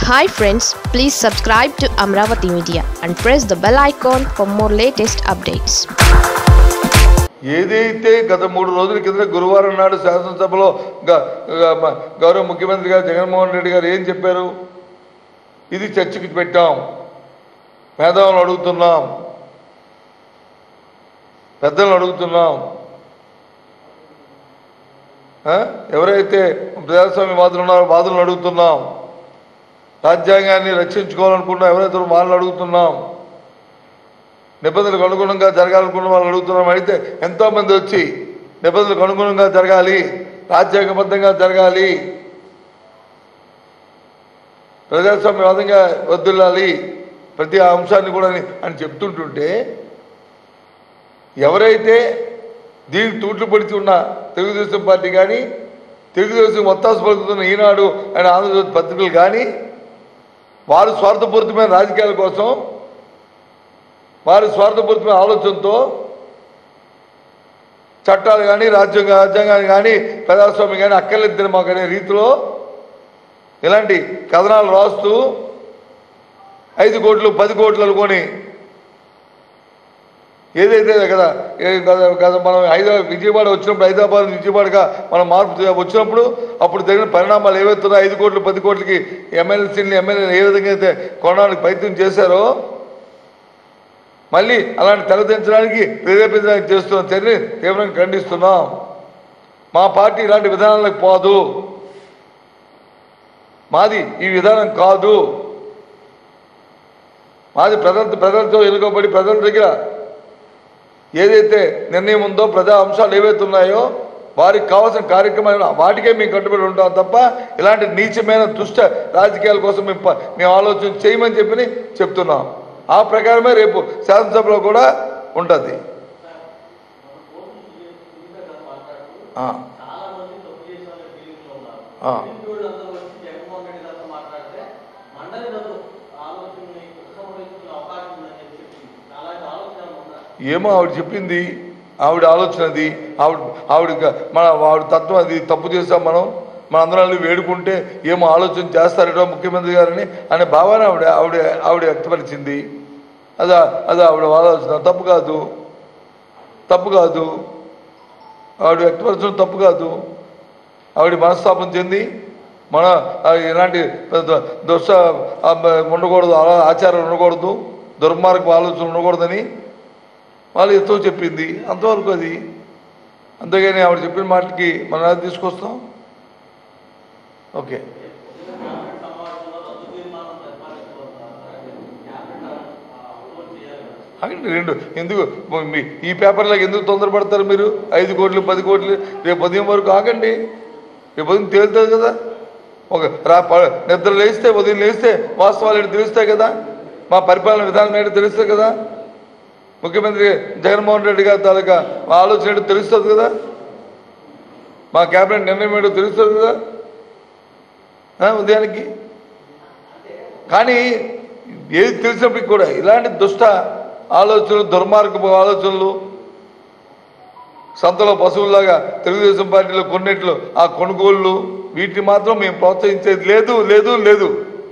Hi friends please subscribe to Amaravati media and press the bell icon for more latest updates ఏదైతే గత మూడు రోజుల కింద గురువారం నాడు శాసనసభలో గ- గ- మ- గౌరవ ముఖ్యమంత్రి గారు జగన్మోహన్ రెడ్డి గారు ఏం చెప్పారు ఇది చర్చకి పెట్టాం మేధావులను అడుగుతున్నాం పెద్దలను అడుగుతున్నాం ఆ? ఎవరైతే ప్రజాస్వామ్య వాదులు ఉన్నారో వాదులను అడుగుతున్నాం రాజ్యాంగాన్ని రక్షించుకోవాలనుకున్నా ఎవరైతే వాళ్ళని అడుగుతున్నాం నిబంధనలకు అనుగుణంగా జరగాలనుకున్న వాళ్ళు అడుగుతున్నాం అయితే ఎంతో మంది వచ్చి నిబంధనలకు అనుగుణంగా జరగాలి రాజ్యాంగబద్ధంగా జరగాలి ప్రజాస్వామ్యవాదంగా వద్దుల్లాలి ప్రతి అంశాన్ని కూడా అని- అని చెప్తుంటుంటే ఎవరైతే దీనికి తూట్లు పడిచి ఉన్న తెలుగుదేశం పార్టీ కానీ తెలుగుదేశం ఒత్తాసు పలుకుతున్న ఈనాడు అండ్ ఆంధ్రజ్యోతి పత్రికలు కానీ వారు స్వార్థపూరితమైన రాజకీయాల కోసం వారి స్వార్థపూరితమైన ఆలోచనతో చట్టాలు కానీ రాజ్యాంగ రాజ్యాంగాన్ని కానీ ప్రజాస్వామ్యం కానీ అక్కర్లేదు మాకు అనే రీతిలో ఇలాంటి కథనాలు రాస్తూ ఐదు కోట్లు పది కోట్లు అనుకొని ఏదైతే కదా ఏ- గత- గత మనం హైదరాబాద్ విజయవాడ వచ్చినప్పుడు హైదరాబాద్ నుంచి విజయవాడగా మనం మార్పు చే- వచ్చినప్పుడు అప్పుడు జరిగిన పరిణామాలు ఏవైతున్నాయో ఐదు కోట్లు పది కోట్లకి ఎమ్మెల్సీని ఎమ్మెల్యేలు ఏ విధంగా అయితే కొనడానికి ప్రయత్నం చేశారో మళ్ళీ అలాంటి తెరదించడానికి ప్రేరేపించడానికి చేస్తున్న చర్యని తీవ్రంగా ఖండిస్తున్నాం మా పార్టీ ఇలాంటి విధానాలకు పోదు మాది ఈ విధానం కాదు మాది ప్రజల ప్రజలతో ఎన్నుకోబడి ప్రజల దగ్గర ఏదైతే నిర్ణయం ఉందో ప్రజా అంశాలు ఏవైతే ఉన్నాయో వారికి కావాల్సిన కార్యక్రమాలు వాటికే మేము కట్టుబడి ఉంటాం తప్ప ఇలాంటి నీచమైన దుష్ట రాజకీయాల కోసం మేము ప- మేము ఆలోచన చేయమని చెప్పి చెప్తున్నాం ఆ ప్రకారమే రేపు శాసనసభలో కూడా ఉంటుంది ఆ. ఆ. ఏమో ఆవిడ చెప్పింది ఆవిడ ఆలోచన అది ఆవిడ ఆవిడ గ- మన ఆవిడ తత్వం అది తప్పు చేస్తాం మనం మన అందరం వెళ్ళి వేడుకుంటే ఏమో ఆలోచన చేస్తారటో ముఖ్యమంత్రి గారని అనే భావన ఆవిడ ఆవిడ ఆవిడ వ్యక్తపరిచింది అదా అది ఆవిడ ఆలోచన తప్పు కాదు తప్పు కాదు ఆవిడ వ్యక్తపరచడం తప్పు కాదు ఆవిడ మనస్తాపం చెంది మన ఆ, ఇలాంటి ద- దుష్ట ఆ, ఉండకూడదు అలా ఆచారం ఉండకూడదు దుర్మార్గపు ఆలోచన ఉండకూడదని వాళ్ళు ఎంతో చెప్పింది అంతవరకు అది అంతేగాని ఆవిడ చెప్పిన మాటకి మనం ఎలా తీసుకొస్తాం ఓకే ఆగండి రెండు ఎందుకు మీ ఈ పేపర్లకు ఎందుకు తొందరపడతారు మీరు ఐదు కోట్లు పది కోట్లు రేపు ఉదయం వరకు ఆగండి రేపు ఉదయం తేలుతుంది కదా ఒక రా ప- నిద్ర లేస్తే ఉదయం లేస్తే వాస్తవాలు ఏంటో తెలుస్తాయి కదా మా పరిపాలన విధానం ఏంటో తెలుస్తుంది కదా ముఖ్యమంత్రి జగన్మోహన్ రెడ్డి గారి తాలూకా మా ఆలోచన ఏంటో తెలుస్తుంది కదా మా కేబినెట్ నిర్ణయం ఏంటో తెలుస్తుంది కదా ఆ, ఉదయానికి కానీ ఏది తెలిసినప్పటికి కూడా ఇలాంటి దుష్ట ఆలోచనలు దుర్మార్గపు ఆలోచనలు సంతలో పశువుల్లాగా తెలుగుదేశం పార్టీలో కొన్నిట్లు ఆ కొనుగోళ్ళు వీటిని మాత్రం మేము ప్రోత్సహించేది లేదు లేదు లేదు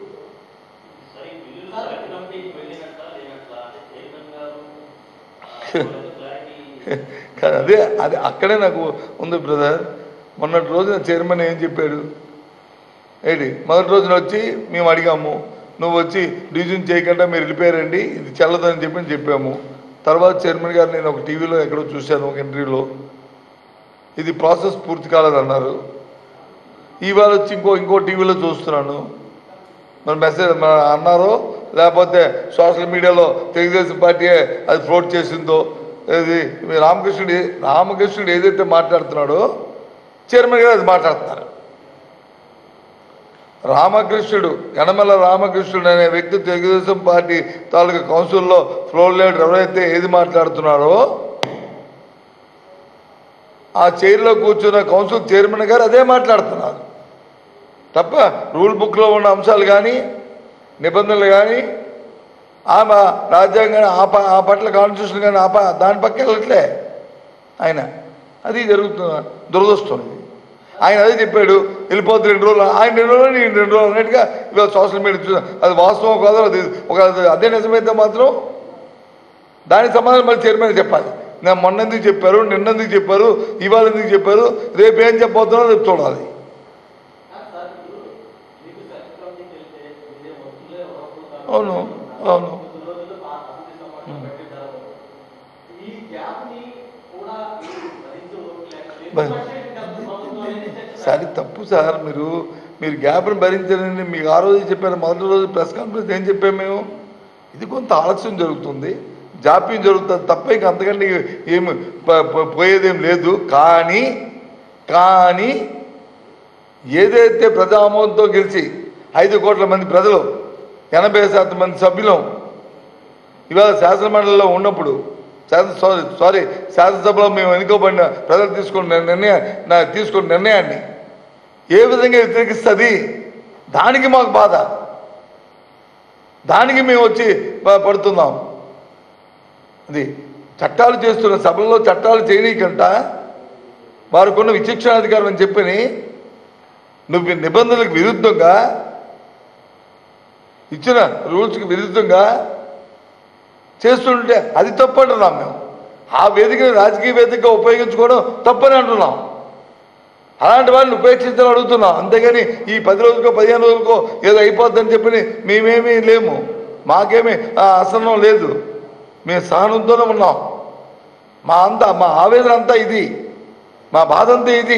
కానీ అదే అది అక్కడే నాకు ఉంది బ్రదర్ మొన్నటి రోజున చైర్మన్ ఏం చెప్పాడు ఏంటి మొదటి రోజున వచ్చి మేము అడిగాము నువ్వు వచ్చి డివిజన్ చేయకుండా మీరు వెళ్ళిపోయారండి ఇది చెల్లదని చెప్పి చెప్పాము తర్వాత చైర్మన్ గారు నేను ఒక టీవీలో ఎక్కడో చూశాను ఒక ఇంటర్వ్యూలో ఇది ప్రాసెస్ పూర్తి కాలేదన్నారు ఇవాళ వచ్చి ఇంకో ఇంకో టీవీలో చూస్తున్నాను మరి మెసేజ్ మన అన్నారో లేకపోతే సోషల్ మీడియాలో తెలుగుదేశం పార్టీ అది ఫ్లోట్ చేసిందో ఇది రామకృష్ణుడు ఏ- రామకృష్ణుడు ఏదైతే మాట్లాడుతున్నాడో చైర్మన్ గారు అది మాట్లాడుతున్నారు రామకృష్ణుడు యనమల రామకృష్ణుడు అనే వ్యక్తి తెలుగుదేశం పార్టీ తాలూకా కౌన్సిల్లో ఫ్లోర్ లీడర్ ఎవరైతే ఏది మాట్లాడుతున్నారో ఆ చైర్లో కూర్చున్న కౌన్సిల్ చైర్మన్ గారు అదే మాట్లాడుతున్నారు తప్ప రూల్ బుక్లో ఉన్న అంశాలు కానీ నిబంధనలు కానీ ఆమె రాజ్యాంగాన్ని ఆ ప- ఆ పట్ల కాన్స్టిట్యూషన్ కానీ ఆ ప- దాని పక్క వెళ్ళట్లే ఆయన అది జరుగుతున్న దురదృష్టం ఇది ఆయన అదే చెప్పాడు వెళ్ళిపోతే రెండు రోజులు ఆయన రెండు రోజులు నేను రెండు రోజులు అన్నట్టుగా ఇవాళ సోషల్ మీడియా చూసాం అది వాస్తవం కాదో అది ఒక అదే నిజమైతే మాత్రం దానికి సమాధానం మళ్ళీ చైర్మన్ చెప్పాలి నేను మొన్న ఎందుకు చెప్పారు నిన్న ఎందుకు చెప్పారు ఇవాళ ఎందుకు చెప్పారు రేపు ఏం చెప్పబోతున్నారో రేపు చూడాలి అవును అవును సరే తప్పు సార్ మీరు మీరు గ్యాప్ని భరించారని మీకు ఆ రోజు చెప్పారు మొదటి రోజు ప్రెస్ కాన్ఫరెన్స్ ఏం చెప్పాము మేము ఇది కొంత ఆలస్యం జరుగుతుంది జాప్యం జరుగుతుంది తప్ప ఇక అంతకంటే ఏమి ప- ప- పోయేదేం లేదు కానీ కానీ ఏదైతే ప్రజామోహంతో గెలిచి ఐదు కోట్ల మంది ప్రజలు ఎనభై శాతం మంది సభ్యులం ఇవాళ శాసనమండలిలో ఉన్నప్పుడు శాసన సారీ సారీ శాసనసభలో మేము ఎన్నుకోబడిన ప్రజలు తీసుకున్న నిర్ణయం నా తీసుకున్న నిర్ణయాన్ని ఏ విధంగా వ్యతిరేకిస్తుంది దానికి మాకు బాధ దానికి మేము వచ్చి ప- పడుతున్నాం అది చట్టాలు చేస్తున్న సభల్లో చట్టాలు చేయనీకంట వారికున్న విచక్షణాధికారం అని చెప్పని నువ్వు ఈ నిబంధనలకు విరుద్ధంగా ఇచ్చిన రూల్స్కి విరుద్ధంగా చేస్తుంటే అది తప్పు అంటున్నాం మేము ఆ వేదికని రాజకీయ వేదికగా ఉపయోగించుకోవడం తప్పని అంటున్నాం అలాంటి వాళ్ళని ఉపేక్షించాలని అడుగుతున్నాం అంతేగాని ఈ పది రోజులకో పదిహేను రోజులకో ఏదో అయిపోద్దని చెప్పి మేమేమీ లేము మాకేమీ ఆ అసహనం లేదు మేము సహనంతోనే ఉన్నాం మా అంతా మా ఆవేదన అంతా ఇది మా బాధ అంతా ఇది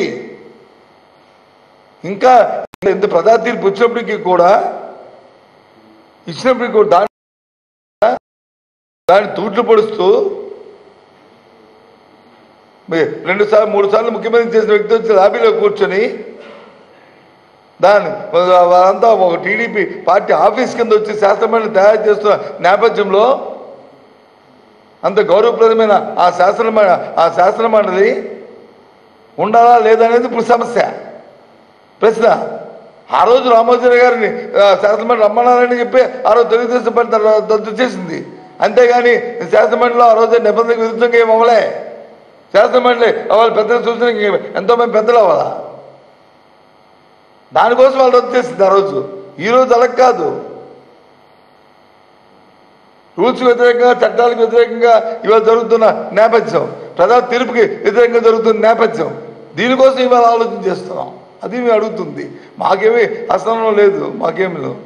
ఇంకా ఇంత ప్రజా తీర్పు వచ్చినప్పటికీ కూడా ఇచ్చినప్పటికీ కూడా దాని దాన్ని తూట్లు పొడుస్తూ మీ- రెండు సార్లు మూడు సార్లు ముఖ్యమంత్రి చేసిన వ్యక్తి వచ్చి లాబీలో కూర్చొని దాన్ని వారంతా ఒక టీడీపీ పార్టీ ఆఫీస్ కింద వచ్చి శాస్త్రమైన తయారు చేస్తున్న నేపథ్యంలో అంత గౌరవప్రదమైన ఆ శాసన ఆ శాసన మండలి ఉండాలా లేదా అనేది ఇప్పుడు సమస్య ప్రశ్న ఆ రోజు రామోజీరావు గారిని ఆ, శాసనమండలి రమ్మన్నారని చెప్పి ఆ రోజు తెలుగుదేశం పార్టీ తర్వాత రద్దు చేసింది అంతేగాని శాసనమండలిలో ఆ రోజు నిబంధనలకు విరుద్ధంగా ఏం అవ్వలే శాసనమండలి వాళ్ళ పెద్దల సూచనకి ఎంతోమంది పెద్దలు అవ్వాలా దానికోసం వాళ్ళు రద్దు చేసింది ఆ రోజు ఈ రోజు అలా కాదు రూల్స్ వ్యతిరేకంగా చట్టాలకు వ్యతిరేకంగా ఇవాళ జరుగుతున్న నేపథ్యం ప్రజా తీర్పుకి వ్యతిరేకంగా జరుగుతున్న నేపథ్యం దీనికోసం ఇవాళ ఆలోచన చేస్తున్నాం అది మేము అడుగుతుంది మాకేమీ అసహనం లేదు మాకేమీ లేవు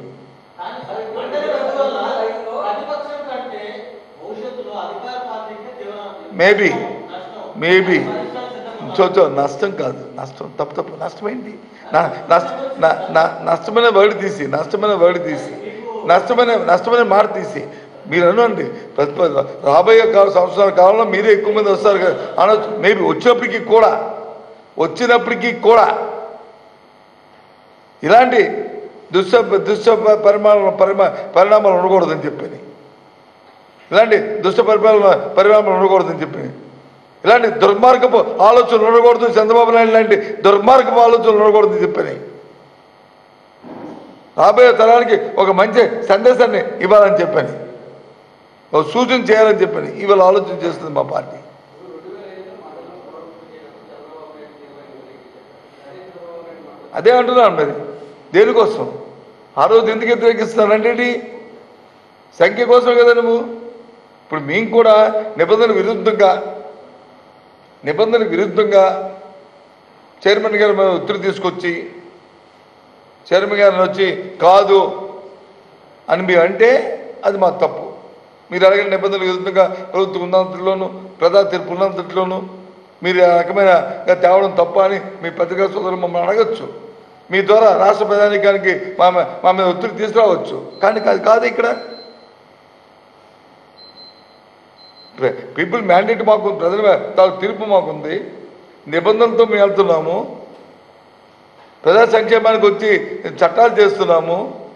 ప్రతిపక్షం కంటే భవిష్యత్తులో అధికార పార్టీకి తీవ్ర మేబీ మేబీ పరిశ్రమ చో చో నష్టం కాదు నష్టం తప్పు తప్పు నష్టమైంది నా నష్ట నా- నా- నష్టమైన వర్డ్ తీసి నష్టమైన వర్డ్ తీసి నష్టమైన నష్టమైన మాట తీసి మీరు అనండి ప్రతి రాబోయే కాల సంవత్సరాల కాలంలో మీరే ఎక్కువ మంది వస్తారు కదా అనొచ్చు మేబీ వచ్చినప్పటికీ కూడా వచ్చినప్పటికీ కూడా ఇలాంటి దుష్ట దుష్ట పరిమాణ పరిమా పరిణామాలు ఉండకూడదని చెప్పని ఇలాంటి దుష్ట పరిపాలన పరిణామాలు ఉండకూడదని చెప్పి ఇలాంటి దుర్మార్గపు ఆలోచనలు ఉండకూడదు చంద్రబాబు నాయుడు లాంటి దుర్మార్గపు ఆలోచనలు ఉండకూడదని చెప్పని రాబోయే తరానికి ఒక మంచి సందేశాన్ని ఇవ్వాలని చెప్పని ఒక సూచన చేయాలని చెప్పని ఇవాళ ఆలోచన చేస్తుంది మా పార్టీ అదే అంటున్నాను మరి దేనికోసం ఆ రోజు ఎందుకు వ్యతిరేకిస్తున్నానంటే ఏంటి? సంఖ్య కోసం కదా నువ్వు ఇప్పుడు మేము కూడా నిబంధన విరుద్ధంగా నిబంధన విరుద్ధంగా చైర్మన్ గారి మీద ఒత్తిడి తీసుకొచ్చి చైర్మన్ గారిని వచ్చి కాదు అని మీరు అంటే అది మా తప్పు మీరు అడిగిన నిబంధనలు విరుద్ధంగా ప్రభుత్వం ఉన్నంతలోనూ ప్రజా తీర్పు ఉన్నంతలోనూ మీరు ఆ రకమైన తేవడం తప్ప అని మీ పత్రికా సోదరులు మమ్మల్ని అడగచ్చు మీ ద్వారా రాష్ట్ర ప్రధానికానికి మా మా మీద ఒత్తిడి తీసుకురావచ్చు కానీ అది కాదు ఇక్కడ పీపుల్ మ్యాండేట్ మాకు ప్రజల తాలూకు తీర్పు మాకుంది నిబంధనలతో మేము వెళ్తున్నాము ప్రజా సంక్షేమానికి వచ్చి చట్టాలు చేస్తున్నాము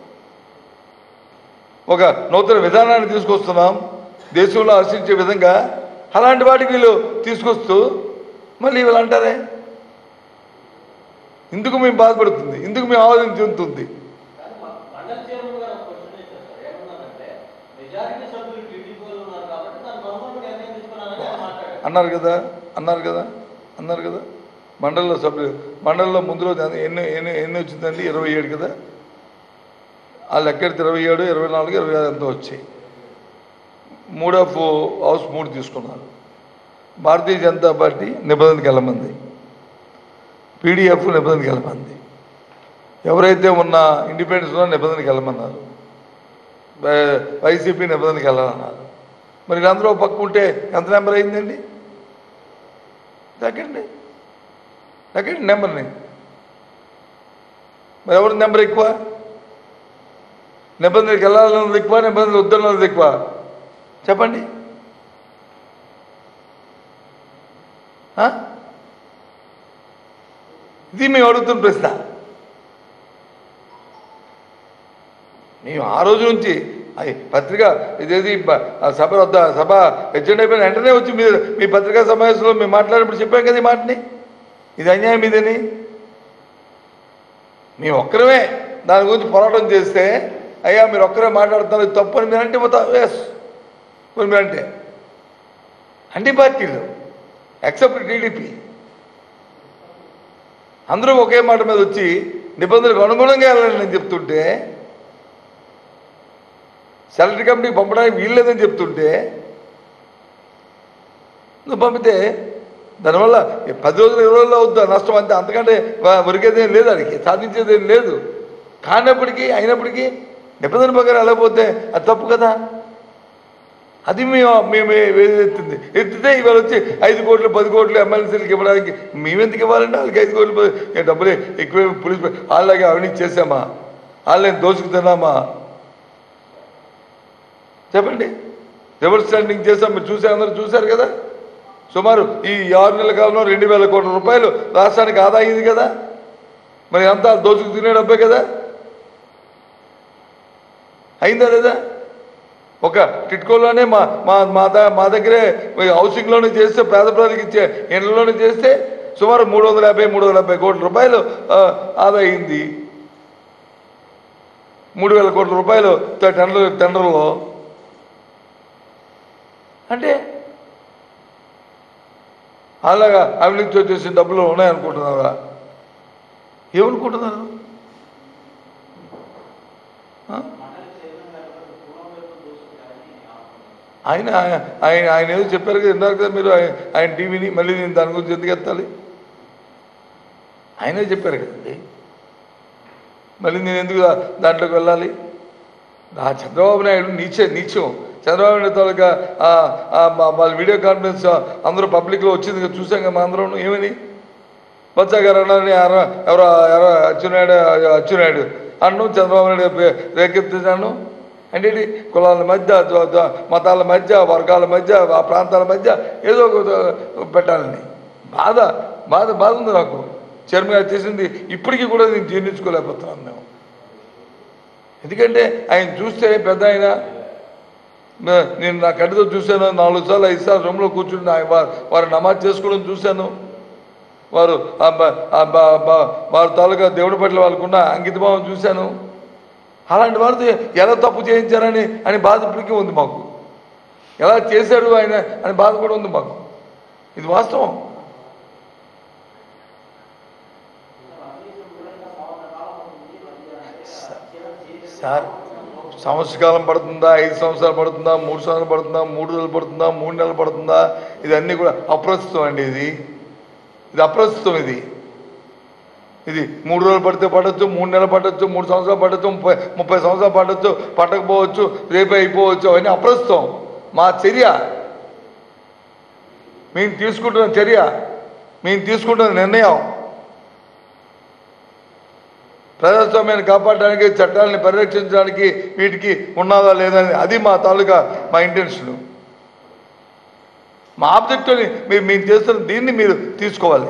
ఒక నూతన విధానాన్ని తీసుకొస్తున్నాం దేశంలో హర్షించే విధంగా అలాంటి వాటికి వీళ్ళు తీసుకొస్తూ మళ్ళీ వీళ్ళు అంటారే ఇందుకు మేము బాధపడుతుంది ఇందుకు మేము ఆలోచన చెందుతుంది కానీ మ- మండలి చైర్మన్ గారు ఒక క్వశ్చన్ ఇచ్చారు సార్ ఏమన్నారంటే మెజారిటీ సభ్యులు టీడీపీ వాళ్ళు ఉన్నారు కాబట్టి దాని బహుమతి నిర్ణయం తీసుకున్నారని ఆయన మాట్లాడారు అన్నారు కదా అన్నారు కదా అన్నారు కదా మండలిలో సభ్యులు మండలిలో ముందు రోజు ఎన్ని ఎన్ని ఎన్ని వచ్చిందండి ఇరవై ఏడు కదా ఆ లెక్కడితే ఇరవై ఏడు ఇరవై నాలుగు ఇరవై ఆరు ఎంతో వచ్చాయి మూడ్ ఆఫ్ హౌస్ మూడు తీసుకున్నారు భారతీయ జనతా పార్టీ నిబంధనకి వెళ్ళమంది పీడిఎఫ్ నిబంధనకి వెళ్ళమంది ఎవరైతే ఉన్న ఇండిపెండెన్స్ ఉన్న నిబంధనకి వెళ్ళమన్నారు వై- వైసీపీ నిబంధనకి వెళ్ళాలన్నారు మరి వీళ్ళందరూ ఒక పక్క ఉంటే ఎంత నెంబర్ అయిందండి తగ్గండి తగ్గండి నెంబర్ని మరి ఎవరి నెంబర్ ఎక్కువ నిబంధనలకు వెళ్ళాలన్నది ఎక్కువ నిబంధనలు వద్దన్నది ఎక్కువ చెప్పండి ఆ? ఇది మేము అడుగుతున్న ప్రశ్న మేము ఆ రోజు నుంచి అయ్ పత్రిక ఇదేది బ- ఆ సభ వద్ద సభ ఎజెండా అయిపోయిన వెంటనే వచ్చి మీరు మీ పత్రికా సమావేశంలో మేము మాట్లాడినప్పుడు చెప్పాం కదా ఈ మాటని ఇది అన్యాయం ఇదని మేము ఒక్కరమే దాని గురించి పోరాటం చేస్తే అయ్యా మీరు ఒక్కరే మాట్లాడుతున్నారు ఇది తప్పు అని మీరు అంటే మొత్తం ఎస్ మరి మీరు అంటే అన్ని పార్టీలు ఎక్సెప్ట్ టీడీపీ అందరూ ఒకే మాట మీద వచ్చి నిబంధనలకు అనుగుణంగా వెళ్ళాలని నేను చెప్తుంటే సెలరీ కమిటీ పంపడానికి వీల్లేదని చెప్తుంటే నువ్వు పంపితే దానివల్ల ఈ పది రోజులు ఇరవై రోజులు అవుద్దా నష్టం అంతే అంతకంటే ఒరిగేది ఏం లేదు అడిగి సాధించేది ఏం లేదు కానప్పటికీ అయినప్పటికీ నిబంధన ప్రకారం వెళ్ళకపోతే అది తప్పు కదా అది మేము మేము ఎత్తింది ఎత్తితే ఇవాళ వచ్చి ఐదు కోట్లు పది కోట్లు ఎమ్మెల్సీలకు ఇవ్వడానికి మేమెందుకు ఇవ్వాలండి వాళ్ళకి ఐదు కోట్లు పది- ఏ డబ్బులు ఎక్కువ పోలీస్ వాళ్ళకి అవినీతి చేసామా వాళ్ళని దోచుకు తిన్నామా చెప్పండి రివర్స్ స్టాండింగ్ చేసాం మీరు చూసారు అందరూ చూశారు కదా సుమారు ఈ ఆరు నెలల కాలంలో రెండు వేల కోట్ల రూపాయలు రాష్ట్రానికి ఆదా అయింది కదా మరి అంతా దోచుకు తినే డబ్బే కదా అయిందా లేదా ఒక టిట్కోలోనే మా మా మా ద- మా దగ్గరే హౌసింగ్లోనే చేస్తే పేద ప్రజలకు ఇచ్చే ఇళ్లలోనే చేస్తే సుమారు మూడు వందల యాభై మూడు వందల యాభై కోట్ల రూపాయలు ఆ, ఆదా అయింది మూడు వేల కోట్ల రూపాయలు ట- టెండర్ టెండర్లో అంటే అలాగా అవినీతి వచ్చేసి డబ్బులు ఉన్నాయనుకుంటున్నారా ఏమనుకుంటున్నారు ఆ? ఆయన ఆయన ఆయన ఏదో చెప్పారు కదా ఇందాక కదా మీరు ఆయన- ఆయన టీవీని మళ్ళీ నేను దాని గురించి ఎందుకు ఎత్తాలి ఆయనే చెప్పారు కదండి మళ్ళీ నేను ఎందుకు దా- దాంట్లోకి వెళ్ళాలి ఆ చంద్రబాబు నాయుడు నీచే నీచం చంద్రబాబు నాయుడు తాలూకా ఆ- ఆ మా- వాళ్ళ వీడియో కాన్ఫరెన్స్ అందరూ పబ్లిక్లో వచ్చింది కదా చూసాం కదా మా అందరం ఏమని బొత్స గారు అన్నారని ఎవరో ఎవరో ఎవరో అచ్చునాయుడు అచ్చునాయుడు అన్ను చంద్రబాబు నాయుడు పే- రేకెత్తినాను అంటే ఏంటి? కులాల మధ్య ద- ద- మతాల మధ్య వర్గాల మధ్య ఆ ప్రాంతాల మధ్య ఏదో ఒక పెట్టాలని బాధ బాధ బాధ ఉంది నాకు చర్మ గారు చేసింది ఇప్పటికీ కూడా నేను జీర్ణించుకోలేకపోతున్నాను మేము ఎందుకంటే ఆయన చూస్తే పెద్ద ఆయన నే- నేను నా కంటితో చూశాను నాలుగు సార్లు ఐదు సార్లు రూమ్లో కూర్చుని ఆయన వా- వారు నమాజ్ చేసుకోవడం చూశాను వారు ఆ బ- ఆ బ- బ- వారి తాలూకా దేవుడి పట్ల వాళ్ళకున్న అంకితభావం చూశాను అలాంటి వారితో ఎలా తప్పు చేయించారని అని బాధ ఇప్పటికీ ఉంది మాకు ఎలా చేశాడు ఆయన అని బాధ కూడా ఉంది మాకు ఇది వాస్తవం సార్ సంవత్సరకాలం పడుతుందా ఐదు సంవత్సరాలు పడుతుందా మూడు సంవత్సరాలు పడుతుందా మూడు రోజులు పడుతుందా మూడు నెలలు పడుతుందా ఇది అన్నీ కూడా అప్రస్తుతం అండి ఇది ఇది అప్రస్తుతం ఇది ఇది మూడు రోజులు పడితే పడవచ్చు మూడు నెలలు పడవచ్చు మూడు సంవత్సరాలు పడవచ్చు ముప్పై ముప్పై సంవత్సరాలు పడవచ్చు పట్టకపోవచ్చు రేపే అయిపోవచ్చు అవన్నీ అప్రస్తుతం మా చర్య మేము తీసుకుంటున్న చర్య మేము తీసుకుంటున్న నిర్ణయం ప్రజాస్వామ్యాన్ని కాపాడడానికి చట్టాలని పరిరక్షించడానికి వీటికి ఉన్నదా లేదని అది మా తాలూకా మా ఇంటెన్షన్ మా ఆబ్జెక్టివ్ని మీరు మేము చేస్తున్న దీన్ని మీరు తీసుకోవాలి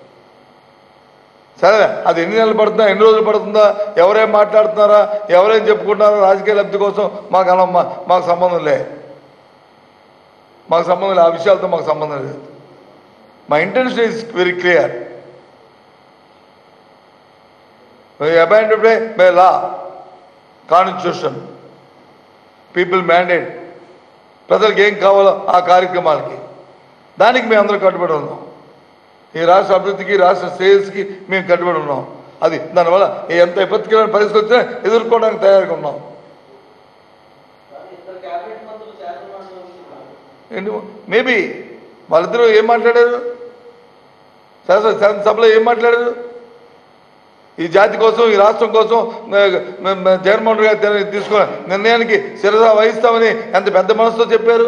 సరే అది ఎన్ని నెలలు పడుతుందా ఎన్ని రోజులు పడుతుందా ఎవరేం మాట్లాడుతున్నారా ఎవరేం చెప్పుకుంటున్నారా రాజకీయ లబ్ధి కోసం మాకు అలా మా- మాకు సంబంధం లే మాకు సంబంధం లేదు ఆ విషయాలతో మాకు సంబంధం లేదు మా intention is very clear abandoned by by law constitution people mandate ప్రజలకు ఏం కావాలో ఆ కార్యక్రమాలకి దానికి మేము అందరూ కట్టుబడి ఉన్నాం ఈ రాష్ట్ర అభివృద్ధికి రాష్ట్ర శ్రేయస్కి మేము కట్టుబడి ఉన్నాం అది దానివల్ల ఎంత విపత్తికరమైన పరిస్థితి వచ్చినా ఎదుర్కోవడానికి తయారుగా ఉన్నాం కానీ ఇద్దరు క్యాబినెట్ మంత్రులు శాసనమండలి ఉంటున్నారు ఏంటి మేబీ వాళ్ళిద్దరూ ఏం మాట్లాడారు శాసన శాసనసభలో ఏం మాట్లాడారు ఈ జాతి కోసం ఈ రాష్ట్రం కోసం మ- మ- మ- జగన్మోహన్ రెడ్డి గారు తెర- తీసుకున్న నిర్ణయానికి శిరస వహిస్తామని ఎంత పెద్ద మనసుతో చెప్పారు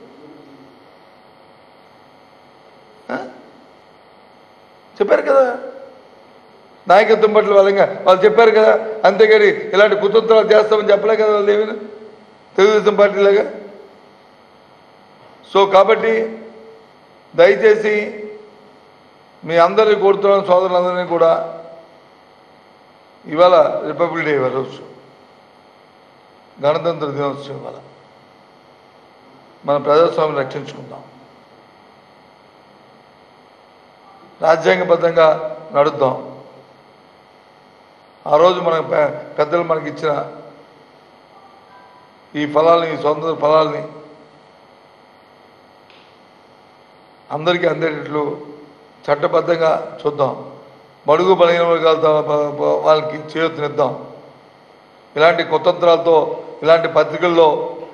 ఆ? చెప్పారు కదా నాయకత్వం పట్ల వాళ్ళంగా వాళ్ళు చెప్పారు కదా అంతేగాని ఇలాంటి కుతంత్రాలు చేస్తామని చెప్పలే కదా వాళ్ళు ఏమైనా తెలుగుదేశం పార్టీలాగా సో కాబట్టి దయచేసి మీ అందరినీ కోరుతున్నాను సోదరులందరినీ కూడా ఇవాళ రిపబ్లిక్ డే రోజు గణతంత్ర దినోత్సవం ఇవాళ మన ప్రజాస్వామ్యం రక్షించుకుందాం రాజ్యాంగబద్ధంగా నడుద్దాం ఆ రోజు మన పె- పెద్దలు మనకి ఇచ్చిన ఈ ఫలాల్ని ఈ స్వతంత్ర ఫలాల్ని అందరికీ అందేటట్లు చట్టబద్ధంగా చూద్దాం బడుగు బలహీన వర్గాల తా- ప- ప- వాళ్ళకి చేయూతనిద్దాం ఇలాంటి కుతంత్రాలతో ఇలాంటి పత్రికల్లో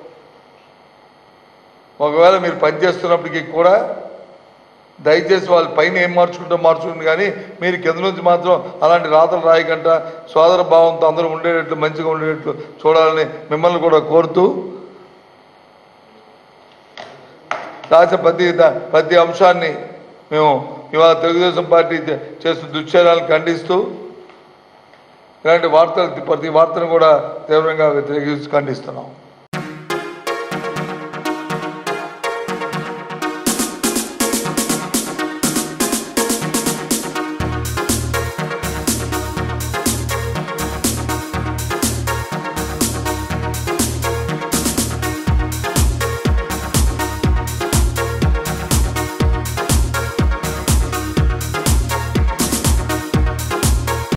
ఒకవేళ మీరు పనిచేస్తున్నప్పటికీ కూడా దయచేసి వాళ్ళ పైన ఏం మార్చుకుంటూ మార్చుకుంటుంది కానీ మీరు కింద నుంచి మాత్రం అలాంటి రాతలు రాయకంట సోదర భావంతో అందరూ ఉండేటట్లు మంచిగా ఉండేటట్లు చూడాలని మిమ్మల్ని కూడా కోరుతూ రాసిన ప్రతి ద- ప్రతి అంశాన్ని మేము ఇవాళ తెలుగుదేశం పార్టీ చే- చేస్తున్న దుశ్చర్యాలను ఖండిస్తూ ఇలాంటి వార్తలు ప్రతి వార్తను కూడా తీవ్రంగా వ్యతిరేకిస్తూ ఖండిస్తున్నాం